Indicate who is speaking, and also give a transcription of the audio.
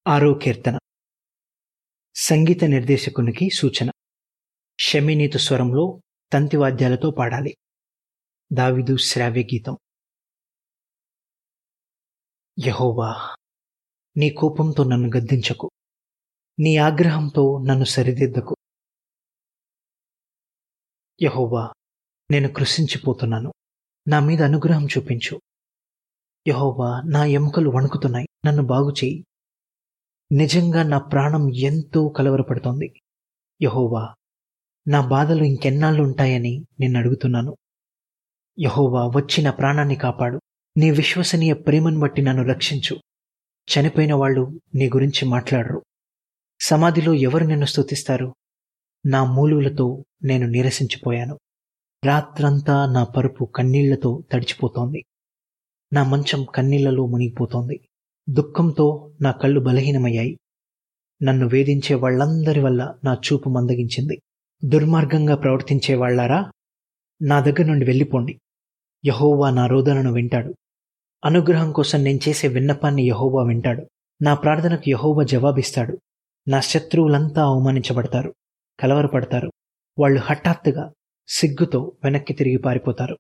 Speaker 1: ఆరో కీర్తన సంగీత నిర్దేశకునికి సూచన షమినీతు స్వరంలో తంతివాద్యాలతో పాడాలి దావిదు శ్రావ్య గీతం యహోవా నీ కోపంతో నన్ను గద్దించకు నీ ఆగ్రహంతో నన్ను సరిదిద్దకు యహోవా నేను కృషించిపోతున్నాను నా మీద అనుగ్రహం చూపించు యహోవా నా ఎముకలు వణుకుతున్నాయి నన్ను బాగు చేయి నిజంగా నా ప్రాణం ఎంతో కలవరపడుతోంది యహోవా నా బాధలు ఇంకెన్నాళ్ళు ఉంటాయని నేను అడుగుతున్నాను యహోవా వచ్చి నా ప్రాణాన్ని కాపాడు నీ విశ్వసనీయ ప్రేమను బట్టి నన్ను రక్షించు చనిపోయిన వాళ్ళు నీ గురించి మాట్లాడరు సమాధిలో ఎవరు నిన్ను స్తుతిస్తారు నా మూలులతో నేను నీరసించిపోయాను రాత్రంతా నా పరుపు కన్నీళ్లతో తడిచిపోతోంది నా మంచం కన్నీళ్లలో మునిగిపోతోంది దుఃఖంతో నా కళ్ళు బలహీనమయ్యాయి నన్ను వేధించే వాళ్ళందరి వల్ల నా చూపు మందగించింది దుర్మార్గంగా ప్రవర్తించే వాళ్లారా నా దగ్గర నుండి వెళ్ళిపోండి యహోవా నా రోదనను వింటాడు అనుగ్రహం కోసం నేను చేసే విన్నపాన్ని యహోవా వింటాడు నా ప్రార్థనకు యహోవా జవాబిస్తాడు నా శత్రువులంతా అవమానించబడతారు కలవరపడతారు వాళ్ళు హఠాత్తుగా సిగ్గుతో వెనక్కి తిరిగి పారిపోతారు